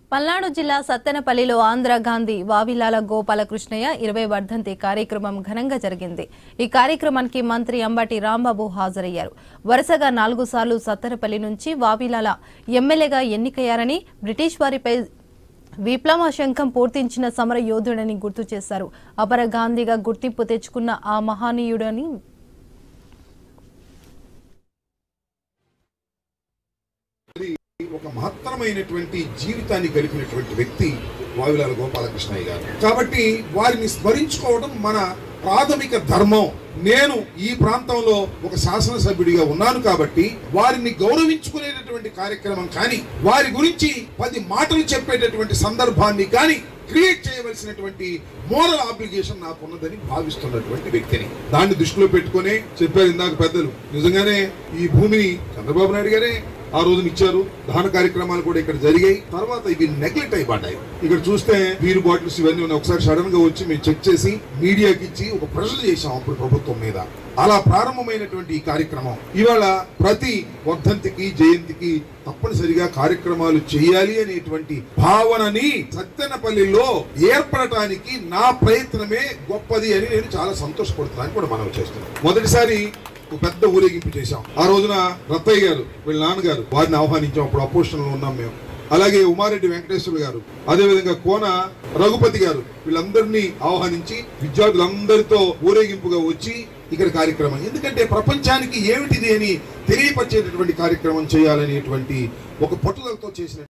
పల్నాడు జిల్లా సత్తెనపల్లిలో ఆంధ్ర గాంధీ వావిలాల గోపాలకృష్ణయ్య ఇరవై వర్ధంతి కార్యక్రమం ఘనంగా జరిగింది ఈ కార్యక్రమానికి మంత్రి అంబటి రాంబాబు హాజరయ్యారు వరుసగా నాలుగు సార్లు సత్తెనపల్లి నుంచి వావిలాల ఎమ్మెల్యేగా ఎన్నికయ్యారని బ్రిటిష్ వారిపై విప్లవ శంఖం పూర్తించిన సమర యోధుడని గుర్తు చేశారు అపర గాంధీగా గుర్తింపు తెచ్చుకున్న ఆ మహానీయుడని ఒక మహత్తరమైనటువంటి జీవితాన్ని గడిపినటువంటి వ్యక్తి వావిలాల గోపాలకృష్ణయ్య గారు కాబట్టి వారిని స్మరించుకోవడం మన ప్రాథమిక ధర్మం నేను ఈ ప్రాంతంలో ఒక శాసనసభ్యుడిగా ఉన్నాను కాబట్టి వారిని గౌరవించుకునేటటువంటి కార్యక్రమం కానీ వారి గురించి పది మాటలు చెప్పేటటువంటి సందర్భాన్ని కానీ క్రియేట్ చేయవలసినటువంటి మోరల్ ఆబ్లిగేషన్ నాకు ఉన్నదని భావిస్తున్నటువంటి వ్యక్తిని దాన్ని దృష్టిలో పెట్టుకునే చెప్పారు ఇందాక పెద్దలు నిజంగానే ఈ భూమిని చంద్రబాబు నాయుడు గారే ఆ రోజున ఇచ్చారు దహన కార్యక్రమాలు కూడా ఇక్కడ జరిగాయి తర్వాత ఇవి నెగ్లెక్ట్ అయిపడ్డాయి ఇక్కడ చూస్తే బీరు బాటిల్స్ ఇవన్నీ ఉన్నాయి ఒకసారి సడన్ గా వచ్చి మేము చెక్ చేసి మీడియాకి ఇచ్చి ఒక ప్రెషర్ చేశాం అప్పుడు ప్రభుత్వం మీద అలా ప్రారంభమైనటువంటి ఈ కార్యక్రమం ఇవాళ ప్రతి వర్ధంతికి జయంతికి తప్పనిసరిగా కార్యక్రమాలు చేయాలి అనేటువంటి భావనని సత్యనపల్లిలో ఏర్పడటానికి నా ప్రయత్నమే గొప్పది అని నేను చాలా సంతోషపడుతున్నాను కూడా మనం చేస్తున్నాం మొదటిసారి ఒక పెద్ద ఊరేగింపు చేశాం ఆ రోజున రత్తయ్య గారు వీళ్ళ నాన్నగారు వారిని ఆహ్వానించాం అప్పుడు అపోషణలో ఉన్నాం మేము అలాగే ఉమారెడ్డి వెంకటేశ్వర గారు అదేవిధంగా కోన రఘుపతి గారు వీళ్ళందరినీ ఆహ్వానించి విద్యార్థులందరితో ఊరేగింపుగా వచ్చి ఇక్కడ కార్యక్రమం ఎందుకంటే ప్రపంచానికి ఏమిటిది అని తెలియపరిచేటటువంటి కార్యక్రమం చేయాలనేటువంటి ఒక పట్టుదలతో చేసిన